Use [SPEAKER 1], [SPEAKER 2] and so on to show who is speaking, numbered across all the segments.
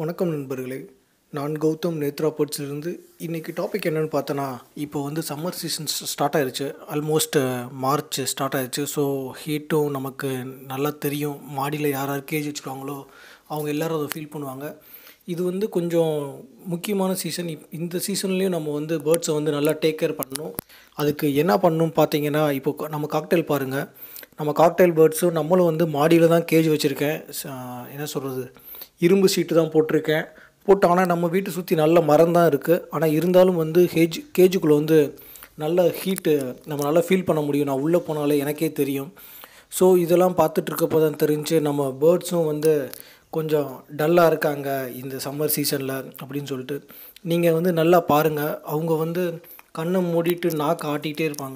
[SPEAKER 1] வணக்கம் நண்பர்களே நான் கௌதம் நேத்ரா போர்ட்ஸ்லேருந்து இன்றைக்கி டாபிக் என்னென்னு பார்த்தோன்னா இப்போ வந்து சம்மர் சீசன் ஸ்டார்ட் ஆயிருச்சு ஆல்மோஸ்ட் மார்ச் ஸ்டார்ட் ஆயிருச்சு ஸோ ஹீட்டும் நமக்கு நல்லா தெரியும் மாடியில் யார் யார் கேஜ் வச்சுருக்காங்களோ அவங்க எல்லோரும் அதை ஃபீல் பண்ணுவாங்க இது வந்து கொஞ்சம் முக்கியமான சீசன் இப் இந்த சீசன்லேயும் நம்ம வந்து பேர்ட்ஸை வந்து நல்லா டேக் கேர் பண்ணணும் அதுக்கு என்ன பண்ணணும் பார்த்தீங்கன்னா இப்போ க- நம்ம காக்டெயில் பாருங்கள் நம்ம காக்டெயில் பேர்ட்ஸும் நம்மளும் வந்து மாடியில் தான் கேஜ் வச்சுருக்கேன் ச- என்ன சொல்கிறது இரும்பு சீட்டு தான் போட்டிருக்கேன் போட்டு ஆனால் நம்ம வீட்டை சுற்றி நல்ல மரம் தான் இருக்குது ஆனால் இருந்தாலும் வந்து ஹேஜ் கேஜுக்குள்ளே வந்து நல்ல ஹீட்டு நம்ம நல்லா ஃபீல் பண்ண முடியும் நான் உள்ளே போனாலே எனக்கே தெரியும் ஸோ இதெல்லாம் பார்த்துட்டு இருக்கப்போ தான் தெரிஞ்சு நம்ம பேர்ட்ஸும் வந்து கொஞ்சம் டல்லாக இருக்காங்க இந்த சம்மர் சீசனில் அப்படின்னு சொல்லிட்டு நீங்கள் வந்து நல்லா பாருங்கள் அவங்க வந்து கண்ணை மூடிட்டு நாக்கு ஆட்டிகிட்டே இருப்பாங்க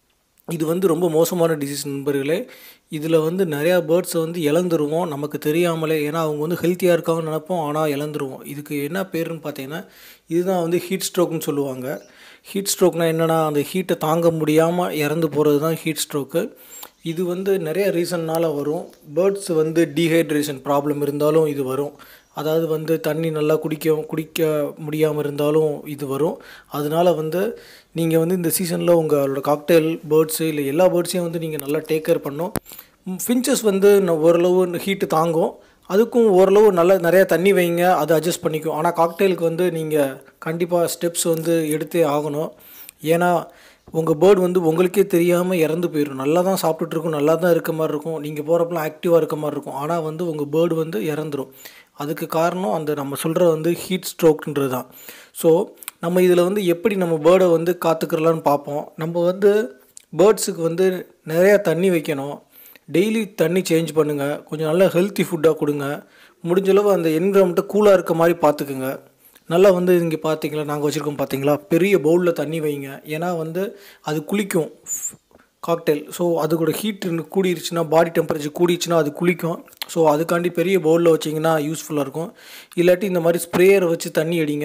[SPEAKER 1] இது வந்து ரொம்ப மோசமான டிசீஸ் நண்பர்களே இதில் வந்து நிறையா பேர்ட்ஸை வந்து இழந்துருவோம் நமக்கு தெரியாமலே ஏன்னா அவங்க வந்து ஹெல்த்தியாக இருக்காங்கன்னு நினைப்போம் ஆனால் இழந்துருவோம் இதுக்கு என்ன பேருன்னு பார்த்தீங்கன்னா இதுதான் வந்து ஹீட் ஸ்ட்ரோக்னு சொல்லுவாங்க ஹீட் ஸ்ட்ரோக்னா என்னென்னா அந்த ஹீட்டை தாங்க முடியாமல் இறந்து போகிறது தான் ஹீட் ஸ்ட்ரோக்கு இது வந்து நிறைய ரீசன்னால் வரும் பேர்ட்ஸ் வந்து டீஹைட்ரேஷன் ப்ராப்ளம் இருந்தாலும் இது வரும் அதாவது வந்து தண்ணி நல்லா குடிக்க குடிக்க முடியாமல் இருந்தாலும் இது வரும் அதனால வந்து நீங்கள் வந்து இந்த சீசனில் உங்களோட காக்டெயில் பேர்ட்ஸு இல்லை எல்லா பேர்ட்ஸையும் வந்து நீங்கள் நல்லா டேக் கேர் பண்ணணும் ஃபின்ச்சஸ் வந்து ந- ஓரளவு ஹீட்டு தாங்கும் அதுக்கும் ஓரளவு நல்ல நிறையா தண்ணி வைங்க அது அட்ஜஸ்ட் பண்ணிக்கும் ஆனால் காக்டெயிலுக்கு வந்து நீங்கள் கண்டிப்பாக ஸ்டெப்ஸ் வந்து எடுத்தே ஆகணும் ஏன்னா உங்கள் பேர்டு வந்து உங்களுக்கே தெரியாமல் இறந்து போயிடும் நல்லா தான் சாப்பிட்டுட்டு இருக்கும் நல்லா தான் இருக்க மாதிரி இருக்கும் நீங்கள் போகிறப்பலாம் ஆக்டிவாக இருக்க மாதிரி இருக்கும் ஆனால் வந்து உங்கள் பேர்டு வந்து இறந்துரும் அதுக்கு காரணம் அந்த நம்ம சொல்கிற வந்து ஹீட் ஸ்ட்ரோக்ன்றது தான் ஸோ நம்ம இதில் வந்து எப்படி நம்ம பேர்டை வந்து காத்துக்கிறலான்னு பார்ப்போம் நம்ம வந்து பேர்ட்ஸுக்கு வந்து நிறையா தண்ணி வைக்கணும் டெய்லி தண்ணி சேஞ்ச் பண்ணுங்கள் கொஞ்சம் நல்ல ஹெல்த்தி ஃபுட்டாக கொடுங்க முடிஞ்ச அளவு அந்த என்விரான்மெண்ட்டை கூலாக இருக்க மாதிரி பார்த்துக்குங்க நல்லா வந்து இங்கே பார்த்தீங்களா நாங்கள் வச்சுருக்கோம் பார்த்தீங்களா பெரிய பவுலில் தண்ணி வைங்க ஏன்னா வந்து அது குளிக்கும் காக்டெயில் ஸோ அதோட ஹீட் கூடிருச்சுன்னா பாடி டெம்பரேச்சர் கூடிருச்சுன்னா அது குளிக்கும் ஸோ அதுக்காண்டி பெரிய பவுலில் வச்சிங்கன்னா யூஸ்ஃபுல்லாக இருக்கும் இல்லாட்டி இந்த மாதிரி ஸ்ப்ரேயரை வச்சு தண்ணி அடிங்க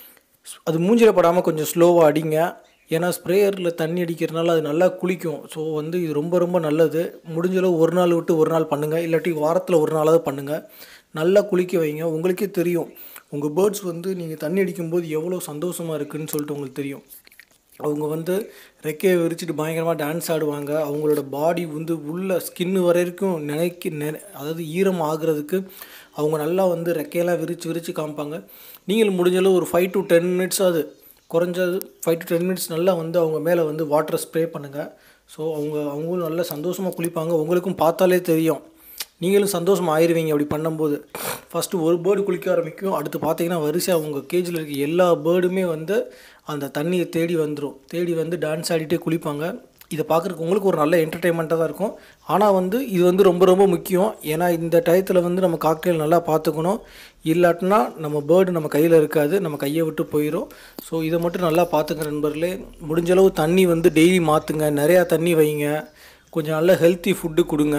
[SPEAKER 1] அது மூஞ்சில படாமல் கொஞ்சம் ஸ்லோவாக அடிங்க ஏன்னா ஸ்ப்ரேயரில் தண்ணி அடிக்கிறதுனால அது நல்லா குளிக்கும் ஸோ வந்து இது ரொம்ப ரொம்ப நல்லது முடிஞ்ச அளவு ஒரு நாள் விட்டு ஒரு நாள் பண்ணுங்கள் இல்லாட்டி வாரத்தில் ஒரு நாளாவது பண்ணுங்கள் நல்லா குளிக்க வைங்க உங்களுக்கே தெரியும் உங்கள் பேர்ட்ஸ் வந்து நீங்கள் தண்ணி அடிக்கும்போது எவ்வளோ சந்தோஷமாக இருக்குன்னு சொல்லிட்டு உங்களுக்கு தெரியும் அவங்க வந்து ரெக்கையை விரிச்சிட்டு பயங்கரமாக டான்ஸ் ஆடுவாங்க அவங்களோட பாடி வந்து உள்ள ஸ்கின்னு வரைக்கும் நினைக்க நெ அதாவது ஈரம் ஆகுறதுக்கு அவங்க நல்லா வந்து ரெக்கையெல்லாம் விரித்து விரித்து காமிப்பாங்க நீங்களும் முடிஞ்சளவு ஒரு ஃபைவ் டு டென் மினிட்ஸ் அது குறைஞ்சது ஃபைவ் டு டென் மினிட்ஸ் நல்லா வந்து அவங்க மேலே வந்து வாட்டர் ஸ்ப்ரே பண்ணுங்கள் ஸோ அவங்க அவங்களும் நல்லா சந்தோஷமாக குளிப்பாங்க உங்களுக்கும் பார்த்தாலே தெரியும் நீங்களும் சந்தோஷமாக ஆயிருவீங்க அப்படி பண்ணும்போது ஃபஸ்ட்டு ஒரு பேர்டு குளிக்க ஆரம்பிக்கும் அடுத்து பார்த்தீங்கன்னா வரிசையாக உங்கள் கேஜில் இருக்க எல்லா பேர்டுமே வந்து அந்த தண்ணியை தேடி வந்துடும் தேடி வந்து டான்ஸ் ஆடிட்டே குளிப்பாங்க இதை பார்க்குறக்கு உங்களுக்கு ஒரு நல்ல என்டர்டெயின்மெண்ட்டாக தான் இருக்கும் ஆனால் வந்து இது வந்து ரொம்ப ரொம்ப முக்கியம் ஏன்னா இந்த டயத்தில் வந்து நம்ம காக்டெயில் நல்லா பார்த்துக்கணும் இல்லாட்டினா நம்ம பேர்டு நம்ம கையில் இருக்காது நம்ம கையை விட்டு போயிடும் ஸோ இதை மட்டும் நல்லா பார்த்துங்க நண்பர்களே முடிஞ்ச அளவு தண்ணி வந்து டெய்லி மாற்றுங்க நிறையா தண்ணி வைங்க கொஞ்சம் நல்ல ஹெல்த்தி ஃபுட்டு கொடுங்க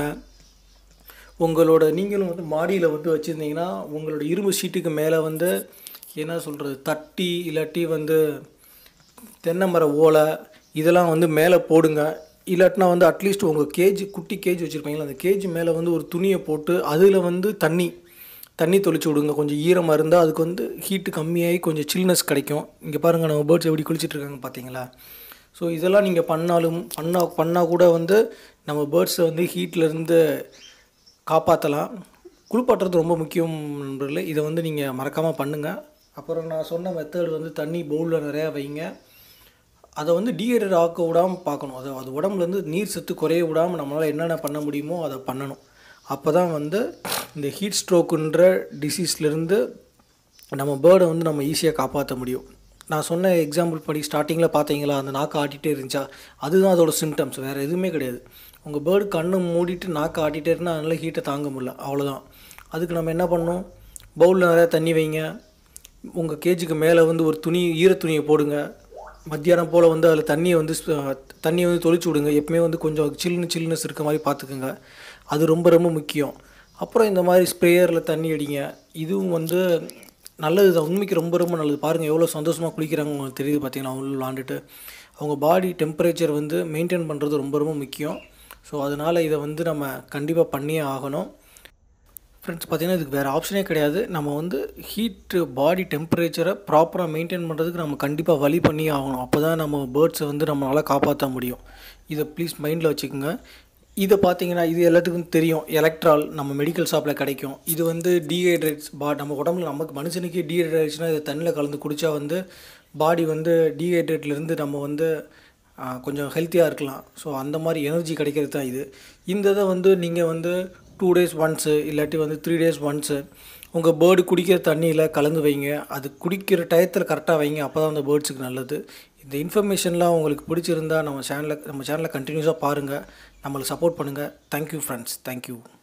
[SPEAKER 1] உங்களோட நீங்களும் வந்து மாடியில் வந்து வச்சுருந்தீங்கன்னா உங்களோட இரும்பு ஷீட்டுக்கு மேலே வந்து என்ன சொல்கிறது தட்டி இல்லாட்டி வந்து தென்னை மர ஓலை இதெல்லாம் வந்து மேலே போடுங்க இல்லாட்டினா வந்து அட்லீஸ்ட் உங்கள் கேஜ் குட்டி கேஜ் வச்சுருப்பீங்களா அந்த கேஜ் மேலே வந்து ஒரு துணியை போட்டு அதில் வந்து தண்ணி தண்ணி தெளிச்சு விடுங்க கொஞ்சம் ஈரமாக இருந்தால் அதுக்கு வந்து ஹீட்டு கம்மியாகி கொஞ்சம் சில்னஸ் கிடைக்கும் இங்கே பாருங்கள் நம்ம பேர்ட்ஸ் எப்படி குளிச்சிட்டு இருக்காங்க பார்த்தீங்களா ஸோ இதெல்லாம் நீங்கள் பண்ணாலும் பண்ணா பண்ணால் கூட வந்து நம்ம பேர்ட்ஸை வந்து ஹீட்லேருந்து காப்பாற்றலாம் குளிப்பாட்டுறது ரொம்ப முக்கியம் நண்பர்களே இதை வந்து நீங்கள் மறக்காமல் பண்ணுங்கள் அப்புறம் நான் சொன்ன மெத்தட் வந்து தண்ணி பவுலில் நிறையா வைங்க அதை வந்து டீஹைட்ரேட் ஆக்க விடாமல் பார்க்கணும் அதை அது உடம்புலேருந்து நீர் சத்து குறைய விடாமல் நம்மளால் என்னென்ன பண்ண முடியுமோ அதை பண்ணணும் அப்போ தான் வந்து இந்த ஹீட் ஸ்ட்ரோக்குன்ற டிசீஸ்லேருந்து நம்ம பேர்டை வந்து நம்ம ஈஸியாக காப்பாற்ற முடியும் நான் சொன்ன எக்ஸாம்பிள் படி ஸ்டார்டிங்கில் பார்த்தீங்களா அந்த நாக்கு ஆட்டிகிட்டே இருந்துச்சா அதுதான் அதோட சிம்டம்ஸ் வேறு எதுவுமே கிடையாது உங்கள் பேர்டு கண்ணு மூடிட்டு நாக்கு ஆட்டிகிட்டே இருந்தால் அதனால ஹீட்டை தாங்க முடியல அவ்வளோதான் அதுக்கு நம்ம என்ன பண்ணணும் பவுலில் நிறையா தண்ணி வைங்க உங்கள் கேஜுக்கு மேலே வந்து ஒரு துணி ஈர துணியை போடுங்க மத்தியானம் போல் வந்து அதில் தண்ணியை வந்து ஸ்ப- தண்ணியை வந்து தொளிச்சு விடுங்க எப்பவுமே வந்து கொஞ்சம் சில்லுன்னு சில்லுனஸ் இருக்க மாதிரி பார்த்துக்குங்க அது ரொம்ப ரொம்ப முக்கியம் அப்புறம் இந்த மாதிரி ஸ்ப்ரேயரில் தண்ணி அடிங்க இதுவும் வந்து நல்லது தான் உண்மைக்கு ரொம்ப ரொம்ப நல்லது பாருங்கள் எவ்வளோ சந்தோஷமாக குளிக்கிறாங்க உங்களுக்கு தெரியுது பார்த்தீங்கன்னா அவங்க விளாண்டுட்டு அவங்க பாடி டெம்பரேச்சர் வந்து மெயின்டைன் பண்ணுறது ரொம்ப ரொம்ப முக்கியம் ஸோ அதனால் இதை வந்து நம்ம கண்டிப்பாக பண்ணியே ஆகணும் ஃப்ரெண்ட்ஸ் பார்த்தீங்கன்னா இதுக்கு வேறு ஆப்ஷனே கிடையாது நம்ம வந்து ஹீட்டு பாடி டெம்பரேச்சரை ப்ராப்பராக மெயின்டைன் பண்ணுறதுக்கு நம்ம கண்டிப்பாக வழி பண்ணி ஆகணும் அப்போ தான் நம்ம பேர்ட்ஸை வந்து நம்மளால் காப்பாற்ற முடியும் இதை ப்ளீஸ் மைண்டில் வச்சுக்கோங்க இதை பார்த்தீங்கன்னா இது எல்லாத்துக்கும் தெரியும் எலக்ட்ரால் நம்ம மெடிக்கல் ஷாப்பில் கிடைக்கும் இது வந்து டீஹைட்ரேட்ஸ் பா நம்ம உடம்புல நமக்கு மனுஷனுக்கே டீஹைட்ரேட்ஸ்னால் இதை தண்ணியில் கலந்து குடித்தா வந்து பாடி வந்து டீஹைட்ரேட்லேருந்து நம்ம வந்து ஆ, கொஞ்சம் ஹெல்த்தியாக இருக்கலாம் ஸோ அந்த மாதிரி எனர்ஜி கிடைக்கிறது தான் இது இந்த இதை வந்து நீங்கள் வந்து டூ டேஸ் ஒன்ஸு இல்லாட்டி வந்து த்ரீ டேஸ் ஒன்ஸு உங்கள் பேர்டு குடிக்கிற தண்ணியில் கலந்து வைங்க அது குடிக்கிற டயத்தில் கரெக்டாக வைங்க அப்போ தான் அந்த பேர்ட்ஸுக்கு நல்லது இந்த இன்ஃபர்மேஷன்லாம் உங்களுக்கு பிடிச்சிருந்தா நம்ம சேனலை நம்ம சேனலை கண்டினியூஸாக பாருங்கள் நம்மளுக்கு சப்போர்ட் பண்ணுங்கள் தேங்க்யூ ஃப்ரெண்ட்ஸ் தேங்க்யூ